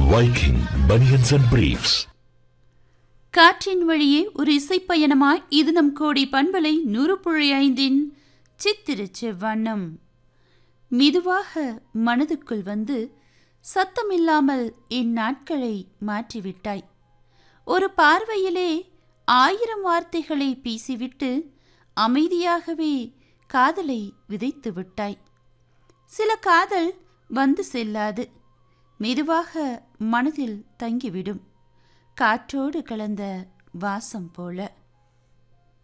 Viking Bunions and Briefs. காற்றின் வழியே ஒரு இசைப்பயணமாய் இது நம் கோடி பண்பலை நூறு புள்ளி ஐந்தின் சித்திரச் செவ்வண்ணம் மெதுவாக மனதுக்குள் வந்து சத்தமில்லாமல் என் நாட்களை மாற்றிவிட்டாய் ஒரு பார்வையிலே ஆயிரம் வார்த்தைகளை பேசிவிட்டு அமைதியாகவே காதலை விதைத்து விட்டாய் சில காதல் வந்து செல்லாது மெதுவாக மனதில் தங்கிவிடும் காற்றோடு கலந்த வாசம் போல